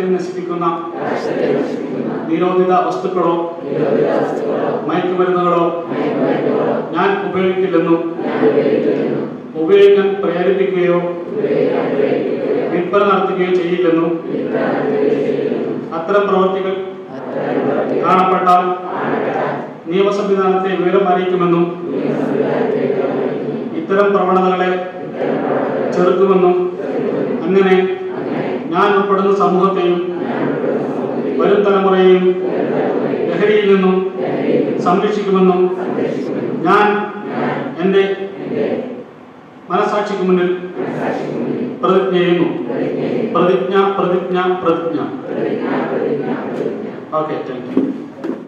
നശിപ്പിക്കുന്ന നിരോധിത വസ്തുക്കളോ മയക്കുമരുന്നുകളോ ഞാൻ ഉപയോഗിക്കില്ലെന്നും ഉപയോഗിക്കാൻ പ്രേരിപ്പിക്കുകയോ വിൽപ്പന നടത്തുകയോ ചെയ്യില്ലെന്നും അത്തരം പ്രവർത്തികൾ കാണപ്പെട്ടാൽ നിയമ സംവിധാനത്തെ വിവരം അറിയിക്കുമെന്നും ഇത്തരം പ്രവണതകളെ ചെറുക്കുമെന്നും അങ്ങനെ ഞാൻ ഉൾപ്പെടുന്ന സമൂഹത്തെയും വരും തലമുറയെയും ലഹരിയിൽ നിന്നും സംരക്ഷിക്കുമെന്നും ഞാൻ എൻ്റെ മനസാക്ഷിക്ക് മുന്നിൽ പ്രതിജ്ഞ ചെയ്യുന്നു പ്രതിജ്ഞ പ്രതിജ്ഞ പ്രതിജ്ഞ ഓക്കെ താങ്ക് യു